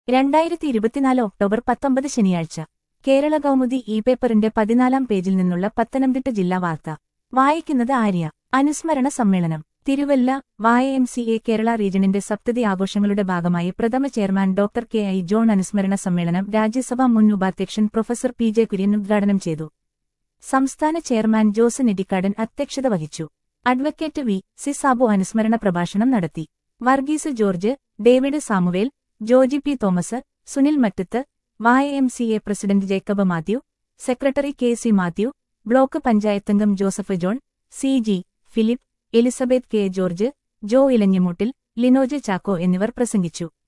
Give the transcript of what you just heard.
രണ്ടായിരത്തി ഇരുപത്തിനാല് ഒക്ടോബർ പത്തൊമ്പത് ശനിയാഴ്ച കേരള കൗമുദി ഇ പേപ്പറിന്റെ പതിനാലാം പേജിൽ നിന്നുള്ള പത്തനംതിട്ട ജില്ലാ വാർത്ത വായിക്കുന്നത് ആര്യ അനുസ്മരണ സമ്മേളനം Thiruvalla Y M C A Kerala റീജണിന്റെ സപ്തതി ആഘോഷങ്ങളുടെ ഭാഗമായി പ്രഥമ chairman doctor K I John അനുസ്മരണ സമ്മേളനം രാജ്യസഭാ മുൻ ഉപാധ്യക്ഷൻ പ്രൊഫസർ പി ജെ കുര്യൻ ഉദ്ഘാടനം ചെയ്തു സംസ്ഥാന ചെയർമാൻ ജോസ് നെടിക്കാടൻ അധ്യക്ഷത വഹിച്ചു അഡ്വക്കേറ്റ് വി സി സാബു അനുസ്മരണ പ്രഭാഷണം നടത്തി Varghese George David Samuel Joji P Thomas Sunil Mattath Y M C A president Jacob Mathew secretary K C Mathew block പഞ്ചായത്തംഗം Joseph John C G Philip Elizabeth K George Jo Elanjimoottil Linoj Chacko എന്നിവർ പ്രസംഗിച്ചു